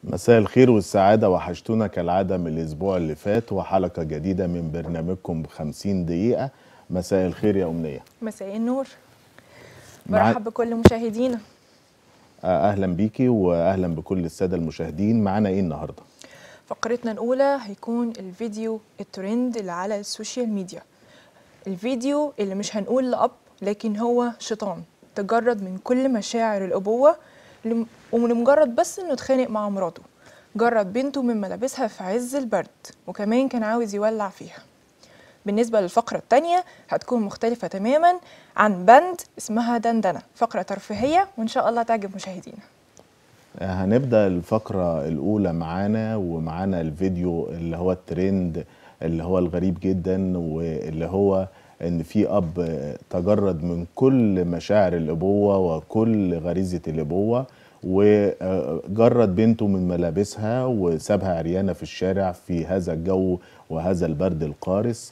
مساء الخير والسعادة وحشتونا كالعادة من الأسبوع اللي فات وحلقة جديدة من برنامجكم بخمسين دقيقة مساء الخير يا أمنية مساء النور مع- برحب بكل مشاهدينا آه، أهلا بيكي وأهلا بكل السادة المشاهدين معانا إيه النهاردة فقرتنا الأولى هيكون الفيديو الترند اللي على السوشيال ميديا الفيديو اللي مش هنقول لأب لكن هو شيطان تجرد من كل مشاعر الأبوة لم- ولمجرد بس إنه اتخانق مع مراته جرد بنته من ملابسها في عز البرد وكمان كان عاوز يولع فيها بالنسبة للفقرة التانية هتكون مختلفة تماما عن بند اسمها دندنة فقرة ترفيهية وإن شاء الله تعجب مشاهدينا آه، هنبدأ الفقرة الأولى معانا ومعانا الفيديو اللي هو الترند اللي هو الغريب جدا واللي هو إن في أب آه، تجرد من كل مشاعر الأبوة وكل غريزة الأبوة وجرد بنته من ملابسها وسابها عريانة في الشارع في هذا الجو وهذا البرد القارس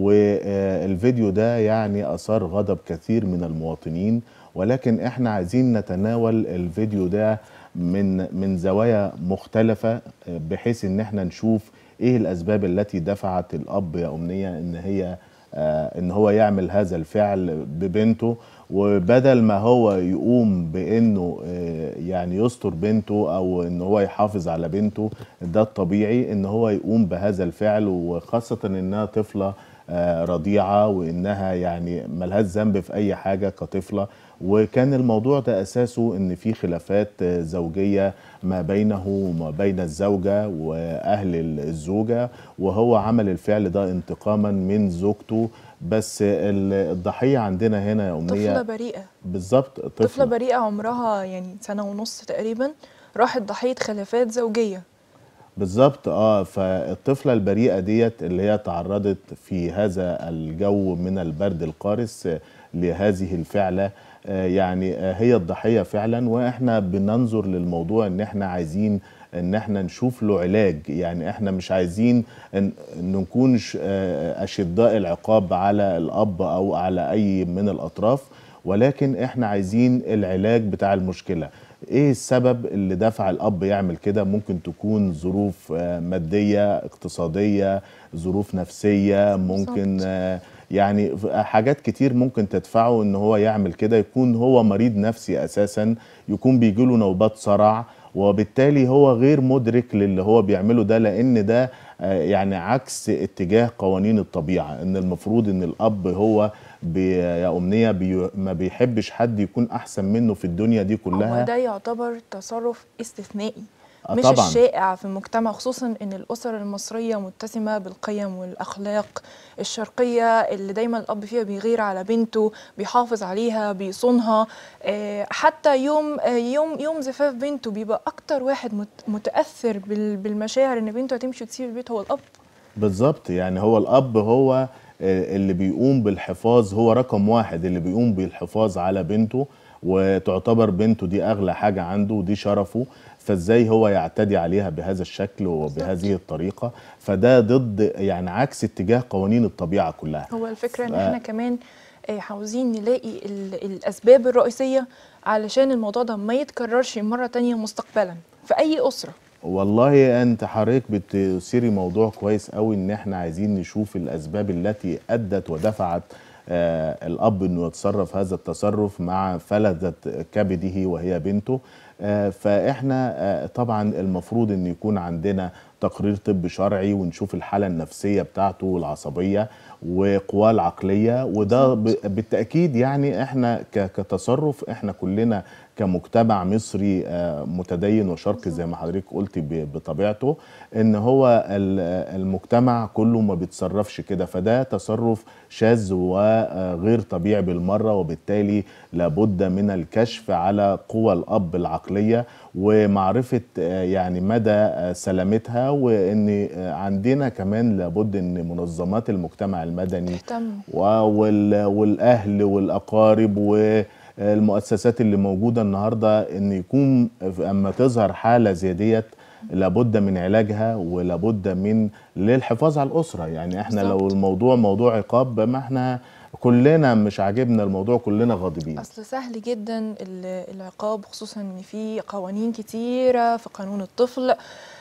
والفيديو ده يعني أثار غضب كثير من المواطنين ولكن احنا عايزين نتناول الفيديو ده من من زوايا مختلفة بحيث ان احنا نشوف ايه الاسباب التي دفعت الاب يا امنية ان هي آه، ان هو يعمل هذا الفعل ببنته وبدل ما هو يقوم بانه آه، يعني يستر بنته او ان هو يحافظ على بنته ده الطبيعي ان هو يقوم بهذا الفعل وخاصة انها طفلة آه، رضيعة وانها يعني ملهاش ذنب في اي حاجة كطفلة وكان الموضوع ده اساسه ان في خلافات آه، زوجية ما بينه وما بين الزوجة واهل الزوجة وهو عمل الفعل ده انتقاما من زوجته بس ال- الضحية عندنا هنا يا طفلة أمنية بريئة بالظبط طفلة طفلة بريئة عمرها يعني سنة ونص تقريبا راحت ضحية خلافات زوجية بالظبط اه فالطفله البريئه ديت اللي هي تعرضت في هذا الجو من البرد القارس آه، لهذه الفعله آه، يعني آه، هي الضحيه فعلا واحنا بننظر للموضوع ان احنا عايزين ان احنا نشوف له علاج يعني احنا مش عايزين ان إن نكون ش- آه، اشداء العقاب على الاب او على اي من الاطراف ولكن احنا عايزين العلاج بتاع المشكله ايه السبب اللي دفع الاب يعمل كده ممكن تكون ظروف آه، ماديه اقتصاديه ظروف نفسيه ممكن بالظبط. آه، يعني ف- حاجات كتير ممكن تدفعه ان هو يعمل كده يكون هو مريض نفسي اساسا يكون بيجيله نوبات صرع وبالتالي هو غير مدرك للي هو بيعمله ده لان ده آه، يعني عكس اتجاه قوانين الطبيعه ان المفروض ان الاب هو بي يا امنيه بي ما بيحبش حد يكون احسن منه في الدنيا دي كلها هو ده يعتبر تصرف استثنائي آه مش طبعاً. الشائع في المجتمع خصوصا ان الاسر المصريه متسمه بالقيم والاخلاق الشرقيه اللي دايما الاب فيها بيغير على بنته بيحافظ عليها بيصونها آه، حتى يوم آه، يوم يوم زفاف بنته بيبقى اكتر واحد مت- متاثر بال- بالمشاعر ان بنته هتمشي وتسيب البيت هو الاب بالظبط يعني هو الاب هو آه، اللي بيقوم بالحفاظ هو رقم واحد اللي بيقوم بالحفاظ على بنته وتعتبر بنته دي اغلى حاجه عنده ودي شرفه فازاي هو يعتدي عليها بهذا الشكل وبهذه الطريقه فده ضد يعني عكس اتجاه قوانين الطبيعه كلها هو الفكرة ان ف- احنا كمان آه، عاوزين نلاقي ال- الاسباب الرئيسية علشان الموضوع ده ما يتكررش مرة تانية مستقبلا في اي اسرة والله انت حضرتك بتثيري موضوع كويس قوي ان احنا عايزين نشوف الاسباب التي ادت ودفعت آه الاب انه يتصرف هذا التصرف مع فلذة كبده وهي بنته آه فاحنا آه طبعا المفروض ان يكون عندنا تقرير طب شرعي ونشوف الحالة النفسية بتاعته والعصبية وقواه العقلية وده ب- بالتأكيد يعني احنا ك- كتصرف احنا كلنا كمجتمع مصري آه، متدين وشرقي زي ما حضرتك قلتي ب- بطبيعته ان هو ال- المجتمع كله ما بيتصرفش كده فده تصرف شاذ وغير طبيعي بالمره وبالتالي لابد من الكشف على قوى الاب العقليه ومعرفه آه، يعني مدى آه، سلامتها وان آه، عندنا كمان لابد ان منظمات المجتمع المدني تهتم و- وال- والاهل والاقارب والمؤسسات اللي موجوده النهارده ان يكون اما تظهر حاله زي ديت لابد من علاجها ولابد من للحفاظ على الاسره يعني احنا لو بالظبط. الموضوع موضوع عقاب ما احنا كلنا مش عاجبنا الموضوع كلنا غاضبين اصل سهل جدا ال- العقاب خصوصا ان في قوانين كتيره في قانون الطفل آه،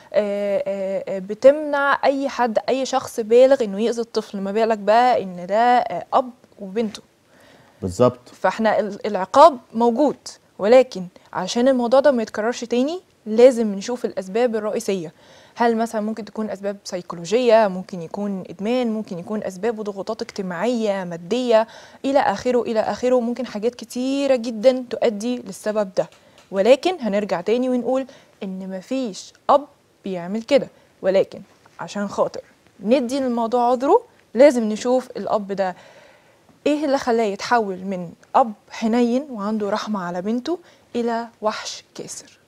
آه، آه، بتمنع اي حد اي شخص بالغ انه يأذي الطفل ما بالك بقى ان ده آه، اب وبنته بالظبط فاحنا ال- العقاب موجود ولكن عشان الموضوع ده ما يتكررش تاني لازم نشوف الاسباب الرئيسيه هل مثلا ممكن تكون اسباب سيكولوجيه ممكن يكون ادمان ممكن يكون اسباب وضغوطات اجتماعيه ماديه الى اخره الى اخره ممكن حاجات كتيره جدا تؤدي للسبب ده ولكن هنرجع تاني ونقول ان مفيش اب بيعمل كده ولكن عشان خاطر ندي للموضوع عذره لازم نشوف الاب ده ايه اللي خلاه يتحول من اب حنين وعنده رحمه على بنته الى وحش كاسر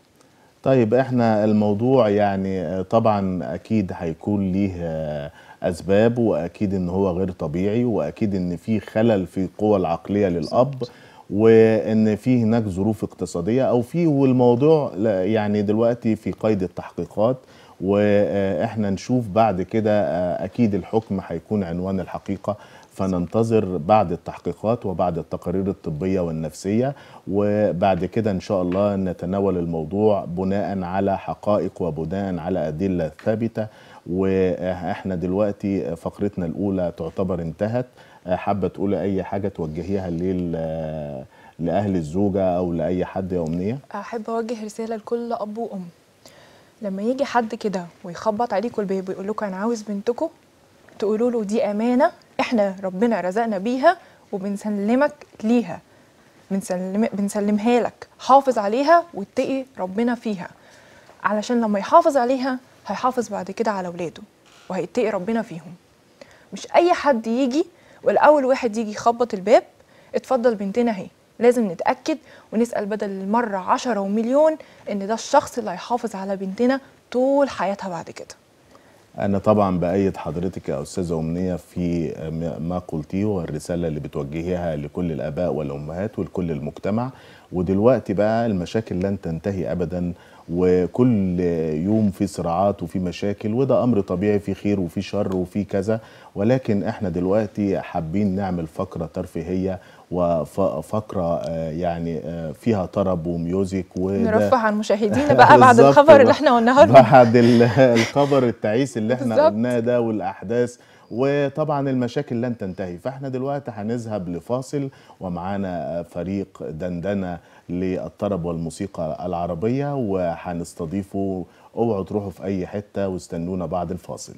طيب احنا الموضوع يعني آه، طبعا اكيد هيكون ليه آه، اسباب واكيد ان هو غير طبيعي واكيد ان في خلل في القوى العقليه للاب وان في هناك ظروف اقتصاديه او في والموضوع لا- يعني دلوقتي في قيد التحقيقات واحنا نشوف بعد كده آه، اكيد الحكم هيكون عنوان الحقيقه فننتظر بعد التحقيقات وبعد التقارير الطبية والنفسية وبعد كده إن شاء الله نتناول الموضوع بناء على حقائق وبناء على أدلة ثابتة وإحنا دلوقتي فقرتنا الأولى تعتبر انتهت حابة تقولي أي حاجة توجهيها لل لأهل الزوجة أو لأي حد يا أمنية احب اوجه رساله لكل اب وام لما يجي حد كده ويخبط عليكم الباب ويقول لكم انا عاوز بنتكم تقولوا له دي امانه احنا ربنا رزقنا بيها وبنسلمك ليها بنسلم بنسلمها لك حافظ عليها واتقي ربنا فيها علشان لما يحافظ عليها هيحافظ بعد كده على ولاده وهيتقي ربنا فيهم مش اي حد يجي والاول واحد يجي يخبط الباب اتفضل بنتنا اهي لازم نتاكد ونسال بدل المره عشرة ومليون ان ده الشخص اللي هيحافظ على بنتنا طول حياتها بعد كده أنا طبعا بأيد حضرتك يا أستاذة أمنية في ما قلتيه والرسالة اللي بتوجهيها لكل الآباء والأمهات ولكل المجتمع ودلوقتي بقى المشاكل لن تنتهي أبدا وكل يوم في صراعات وفي مشاكل وده أمر طبيعي في خير وفي شر وفي كذا ولكن احنا دلوقتي حابين نعمل فقرة ترفيهية وفقرة آه، يعني آه، فيها طرب وميوزك وده نرفه عن مشاهدينا بقى بعد بالظبط الخبر اللي احنا قلناه لهم بعد ال- الخبر التعيس اللي احنا بالظبط. قلناه ده والاحداث وطبعا المشاكل لن تنتهي فاحنا دلوقتي هنذهب لفاصل ومعانا فريق دندنه للطرب والموسيقى العربيه وهنستضيفه اوعوا تروحوا في اي حته واستنونا بعد الفاصل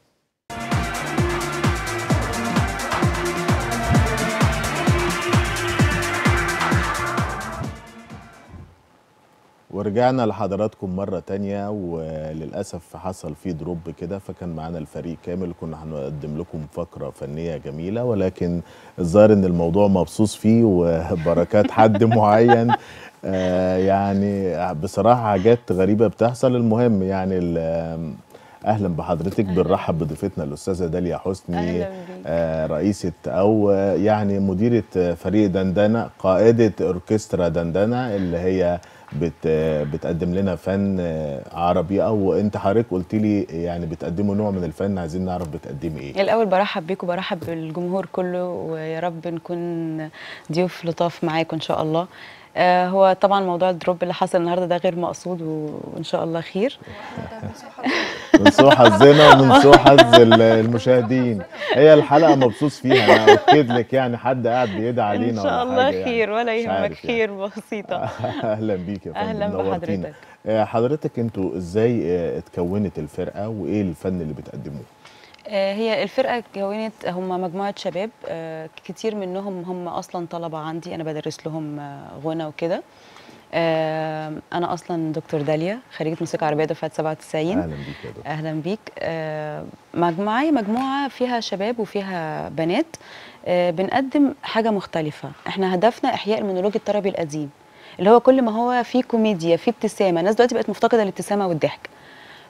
ورجعنا لحضراتكم مرة تانية وللأسف حصل فيه دروب كده فكان معانا الفريق كامل كنا هنقدم لكم فقرة فنية جميلة ولكن الظاهر إن الموضوع مبسوط فيه وبركات حد معين آه يعني بصراحة حاجات غريبة بتحصل المهم يعني ال- أهلا بحضرتك بنرحب بضيفتنا الأستاذة داليا حسني أهلاً بيك. آه، رئيسة أو آه، يعني مديرة آه، فريق دندنة قائدة أوركسترا دندنة اللي هي بت آه، بتقدم لنا فن آه، عربي أو أنت حضرتك قلت لي يعني بتقدموا نوع من الفن عايزين نعرف بتقدمي إيه الاول برحب بيكم برحب بالجمهور كله ويا رب نكون ضيوف لطاف معاكم ان شاء الله آه هو طبعا موضوع الدروب اللي حصل النهارده ده غير مقصود و- وان شاء الله خير من سوء حظنا ومن سوء حظ ال- المشاهدين هي الحلقة مبسوط فيها أنا أكد لك يعني حد قاعد بيدعي علينا ان شاء ولا الله حاجة يعني. خير ولا مش يهمك عارف يعني. خير بسيطه اهلا بيك يا فندم أهلاً نورتينا. بحضرتك. آه، حضرتك انتوا ازاي آه، اتكونت الفرقه وايه الفن اللي بتقدموه آه، هي الفرقة كونت هم مجموعة شباب آه، كتير منهم هم أصلا طلبة عندي أنا بدرس لهم آه، غنى وكده آه، أنا أصلا دكتور داليا خريجة موسيقى عربية دفعة 97 اهلا بيك يا دكتور اهلا بيك آه، مجموعه مجموعه فيها شباب وفيها بنات آه، بنقدم حاجه مختلفه احنا هدفنا احياء المونولوج الطربي القديم اللي هو كل ما هو فيه كوميديا فيه ابتسامه الناس دلوقتي بقت مفتقده الابتسامه والضحك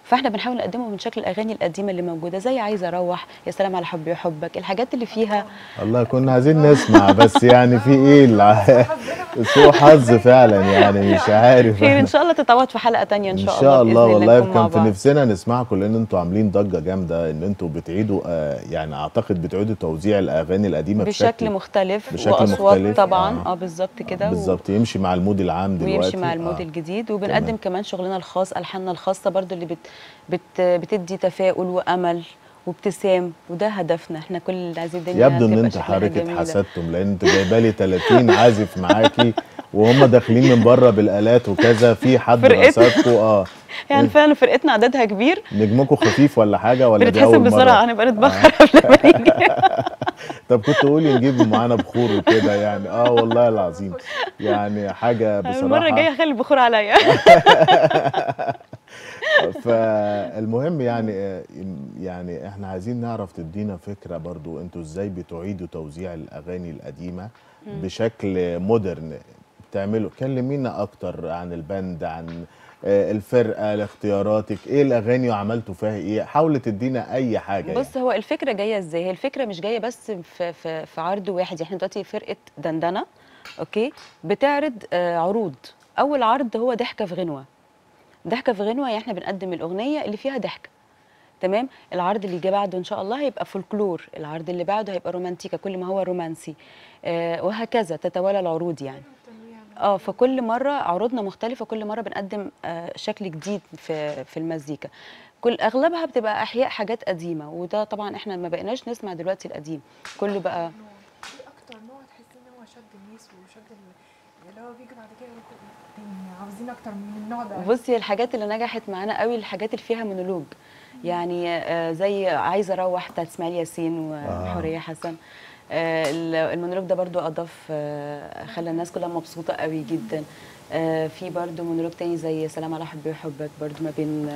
فاحنا بنحاول نقدمه من شكل الاغاني القديمه اللي موجوده زي عايزه اروح يا سلام على حبي وحبك الحاجات اللي فيها الله كنا عايزين نسمع بس يعني في ايه الع- سوء حظ فعلا يعني مش عارف خير ان أنا. شاء الله تتعوض في حلقه تانية ان ان شاء, شاء الله بإذن والله نكون مع كان في بعض. نفسنا نسمعكم لان انتوا عاملين ضجه جامده ان انتوا بتعيدوا آه يعني اعتقد بتعيدوا توزيع الاغاني القديمه بشكل مختلف بشكل واصوات مختلف. طبعا آه. اه بالظبط كده و- بالظبط يمشي مع المود العام دلوقتي ويمشي مع المود آه. الجديد وبنقدم تمام. كمان شغلنا الخاص الحاننا الخاصه برضو اللي بت بت بتدي تفاؤل وامل وابتسام وده هدفنا احنا كل اللي عايزين الدنيا يبدو ان تبقى انت شكلها حضرتك جميلة. اتحسدتم لان انت جايبه لي 30 عازف معاكي وهم داخلين من بره بالالات وكذا في حد فرقتنا. رصدكم اه يعني فعلا فرقتنا عددها كبير نجمكم خفيف ولا حاجه ولا دي بنتحسب اول مره بسرعه هنبقى نتبخر قبل ما نيجي طب كنت قولي نجيب معانا بخور وكده يعني اه والله العظيم يعني حاجه بصراحه المره الجايه هخلي البخور عليا فالمهم يعني يعني احنا عايزين نعرف تدينا فكره برضو انتوا ازاي بتعيدوا توزيع الاغاني القديمه بشكل مودرن بتعملوا كلمينا اكتر عن البند عن آه، الفرقه لاختياراتك ايه الاغاني وعملتوا فيها ايه حاولي تدينا اي حاجه بص هو الفكره جايه ازاي هي الفكره مش جايه بس في في, في عرض واحد احنا دلوقتي فرقه دندنه اوكي بتعرض آه، عروض اول عرض هو ضحكه في غنوه ضحكه في غنوه يعني احنا بنقدم الاغنيه اللي فيها ضحكه تمام العرض اللي جه بعده ان شاء الله هيبقى فولكلور العرض اللي بعده هيبقى رومانتيكا كل ما هو رومانسي آه وهكذا تتوالى العروض يعني اه فكل مره عروضنا مختلفه كل مره بنقدم آه شكل جديد في في المزيكا كل اغلبها بتبقى احياء حاجات قديمه وده طبعا احنا ما بقيناش نسمع دلوقتي القديم كله بقى ايه اكتر نوع تحسي ان هو شد الناس وشد ال- اللي هو بيجي بعد كده يقول- يعني عاوزين اكتر من النوع ده بصي الحاجات اللي نجحت معانا قوي الحاجات اللي فيها مونولوج يعني آه، زي عايزه اروح بتاعت اسماعيل ياسين وحوريه حسن آه، ال- المونولوج ده برضو اضاف آه، خلى الناس كلها مبسوطه قوي جدا آه، في برضو مونولوج تاني زي سلام على حبي وحبك برضو ما بين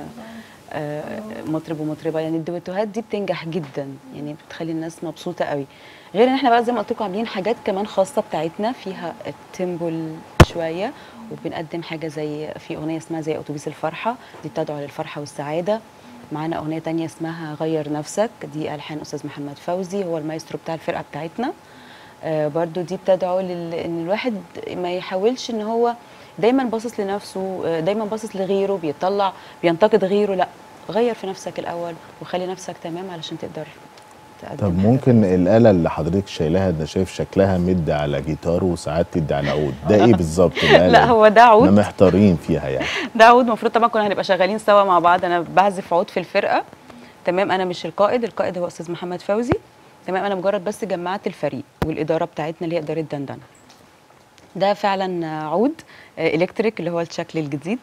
آه، مطرب ومطربه يعني الدويتوهات دي بتنجح جدا يعني بتخلي الناس مبسوطه قوي غير ان احنا بقى زي ما قلت لكم عاملين حاجات كمان خاصه بتاعتنا فيها التيمبل شويه وبنقدم حاجه زي في اغنيه اسمها زي اتوبيس الفرحه دي بتدعو للفرحه والسعاده معانا اغنيه تانية اسمها غير نفسك دي الحان استاذ محمد فوزي هو المايسترو بتاع الفرقه بتاعتنا آه برضو دي بتدعو لل... ان الواحد ما يحاولش ان هو دايما باصص لنفسه آه، دايما باصص لغيره بيطلع بينتقد غيره لا غير في نفسك الاول وخلي نفسك تمام علشان تقدر تقدم طب حاجة ممكن كويسة. الآلة اللي حضرتك شايلاها ده شايف شكلها مد على جيتار وساعات تدي على عود ده ايه بالظبط الآلة لا دي؟ هو ده عود احنا محتارين فيها يعني ده عود المفروض طبعا كنا هنبقى شغالين سوا مع بعض انا بعزف عود في الفرقه تمام انا مش القائد القائد هو استاذ محمد فوزي تمام انا مجرد بس جمعت الفريق والاداره بتاعتنا اللي هي اداره دندنه ده فعلا عود آه، الكتريك اللي هو الشكل الجديد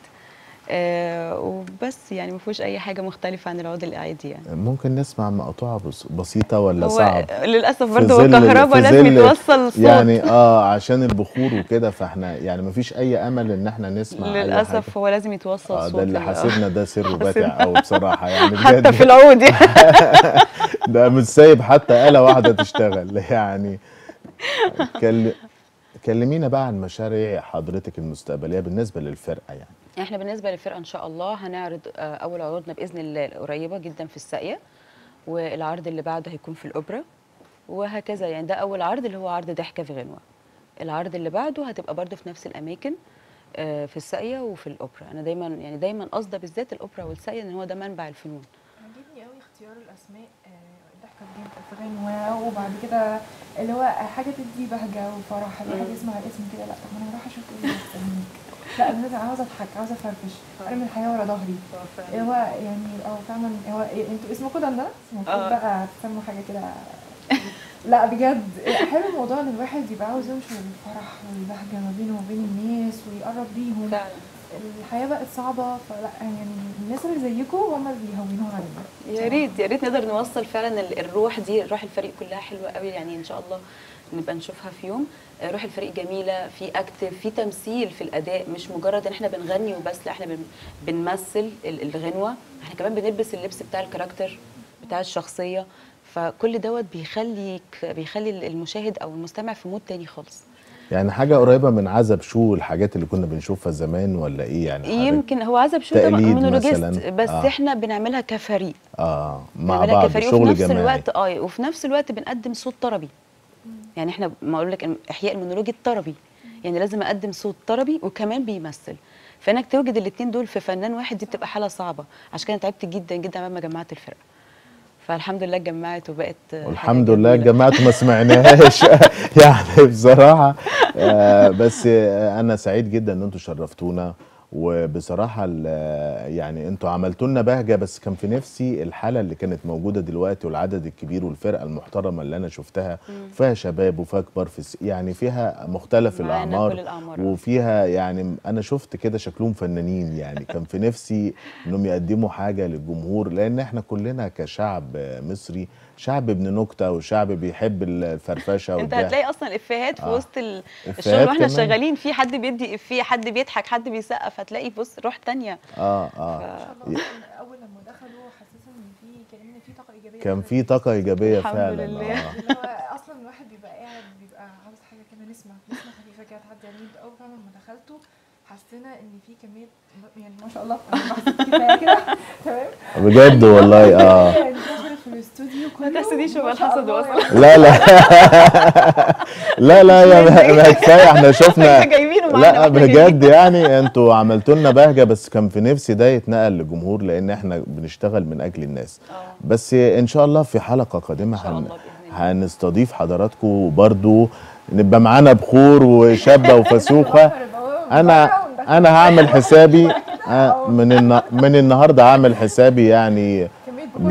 آه، وبس يعني ما فيهوش اي حاجه مختلفه عن العود العادي يعني ممكن نسمع مقطوعة بس بسيطة ولا هو صعب للاسف في برضه هو ظل- كهرباء في لازم ظل- يتوصل صوت يعني اه عشان البخور وكده فاحنا يعني مفيش اي امل ان احنا نسمع أي حاجة. للاسف هو لازم يتوصل اه صوت ده اللي ال- حاسبنا ده سر حاسبنا. باتع قوي بصراحة يعني حتى بجد في العود يعني ده مش سايب حتى آلة واحدة تشتغل يعني كل... كلمينا بقى عن مشاريع حضرتك المستقبلية بالنسبة للفرقة يعني احنا بالنسبه للفرقه ان شاء الله هنعرض آه، اول عروضنا باذن الله قريبه جدا في الساقيه والعرض اللي بعده هيكون في الاوبرا وهكذا يعني ده اول عرض اللي هو عرض ضحكه في غنوه العرض اللي بعده هتبقى برضه في نفس الاماكن آه، في الساقيه وفي الاوبرا انا دايما يعني دايما قصده بالذات الاوبرا والساقيه ان هو ده منبع الفنون عجبني قوي اختيار الاسماء آه، الضحكه في غنوه وبعد كده اللي هو حاجه تدي بهجه وفرح الواحد يسمع الاسم كده لا طب ما انا هروح اشوف ايه اللي هيحصل هناك. لا انا لازم عاوزه اضحك عاوزه افرفش ارمي الحياه ورا ظهري اللي هو يعني اه فعلا هو إيه، انتوا اسمكم ده ده المفروض آه. بقى تسموا حاجه كده لا بجد حلو الموضوع ان الواحد يبقى عاوز ينشر الفرح والبهجه ما بينه وبين الناس ويقرب بيهم فعلا الحياه بقت صعبه فلا يعني الناس اللي زيكم هم اللي بيهونوها علينا يا ريت يا ريت نقدر نوصل فعلا ال- الروح دي روح الفريق كلها حلوه قوي يعني ان شاء الله نبقى نشوفها في يوم آه، روح الفريق جميله في اكتف في تمثيل في الاداء مش مجرد ان احنا بنغني وبس لا احنا بن- بنمثل ال- الغنوه احنا كمان بنلبس اللبس بتاع الكاركتر بتاع الشخصيه فكل دوت بيخلي بيخلي المشاهد او المستمع في مود تاني خالص يعني حاجه قريبه من عزب شو الحاجات اللي كنا بنشوفها زمان ولا ايه يعني حضرتك- يمكن هو عزب شو طبعا تقليد مونولوجيست مثلاً. بس آه. احنا بنعملها كفريق اه مع بنعملها بعض كفريق شغل وفي نفس جماعي الوقت اه وفي نفس الوقت بنقدم صوت طربي يعني احنا ما اقول لك احياء المونولوج الطربي يعني لازم اقدم صوت طربي وكمان بيمثل فانك توجد الاثنين دول في فنان واحد دي بتبقى حاله صعبه عشان كده تعبت جدا جدا لما جمعت الفرقه فالحمد لله اتجمعت وبقت حاجة والحمد لله جميلة. جماعة ما سمعناهاش يعني بصراحة آه، بس آه، أنا سعيد جدا إن أنتوا شرفتونا وبصراحة ال- يعني أنتوا عملتوا لنا بهجة بس كان في نفسي الحالة اللي كانت موجودة دلوقتي والعدد الكبير والفرقة المحترمة اللي أنا شفتها فيها شباب وفيها كبار في الس- يعني فيها مختلف معانا الأعمار كل الأعمار. وفيها يعني أنا شفت كده شكلهم فنانين يعني كان في نفسي إنهم يقدموا حاجة للجمهور لأن إحنا كلنا كشعب مصري شعب ابن نكتة وشعب بيحب الفرفشة انت والضحك. هتلاقي اصلا افيهات في آه. وسط ال- إفيهات الشغل واحنا كمان. شغالين في حد بيدي افيه حد بيضحك حد بيسقف هتلاقي بص روح تانية اه اه الله اول لما دخلوا حسيت ان في كان في طاقه ايجابيه كان في طاقة إيجابية الحمد فعلا لله. آه. اللي هو اصلا الواحد بيبقى قاعد بيبقى عاوز حاجه كده نسمع نسمع خفيفه كده تعدي عليه انت اول فعلا لما دخلتوا حسينا ان في كميه يعني ما شاء الله أنا بحسب كفايه كده تمام بجد والله اه يعني دخلت في الاستوديو كله ما تحسديش هو ما شاء الحسد الله وصل. يعني. لا لا لا لا يا ما- ما كفايه احنا شفنا احنا جايبينه معانا لا واحنا بجد يعني انتوا عملتوا لنا بهجه بس كان في نفسي ده يتنقل للجمهور لان احنا بنشتغل من اجل الناس آه. بس ان شاء الله في حلقه قادمه إن شاء هن الله بإذن الله. هنستضيف حضراتكم برضو نبقى معانا بخور وشابه وفسوخه انا انا هعمل حسابي آه، من النا- من النهارده هعمل حسابي يعني ب...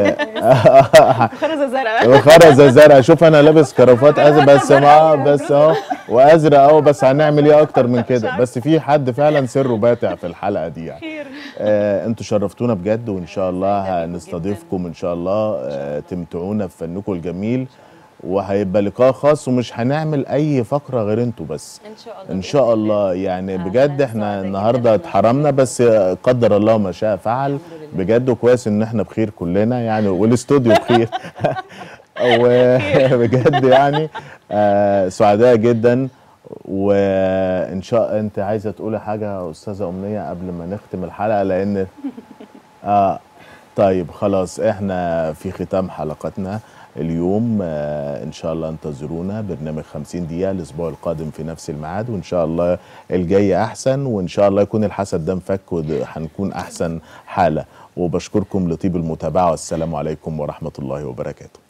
خرزه زرقاء خرزه زرقاء شوف انا لابس كرافات ازرق بس ما بس اهو وازرق اهو بس هنعمل ايه اكتر من كده بس في حد فعلا سره باتع في الحلقه دي يعني خير آه انتوا شرفتونا بجد وان شاء الله سعيدة بيكم هنستضيفكم ان شاء الله آه تمتعونا في فنكم الجميل وهيبقى لقاء خاص ومش هنعمل اي فقره غير انتوا بس ان شاء الله ان شاء الله يعني آه، بجد أنا احنا سعيدة النهارده جداً اتحرمنا بس قدر الله ما شاء فعل الحمد لله. بجد كويس ان احنا بخير كلنا يعني والاستوديو بخير وبجد يعني آه، سعداء جدا وان شاء انت عايزه تقولي حاجه يا استاذه امنيه قبل ما نختم الحلقه لان اه طيب خلاص احنا في ختام حلقتنا اليوم آه ان شاء الله انتظرونا برنامج 50 دقيقه الاسبوع القادم في نفس الميعاد وان شاء الله الجاي احسن وان شاء الله يكون الحسد ده انفك وهنكون احسن حاله وبشكركم لطيب المتابعه والسلام عليكم ورحمه الله وبركاته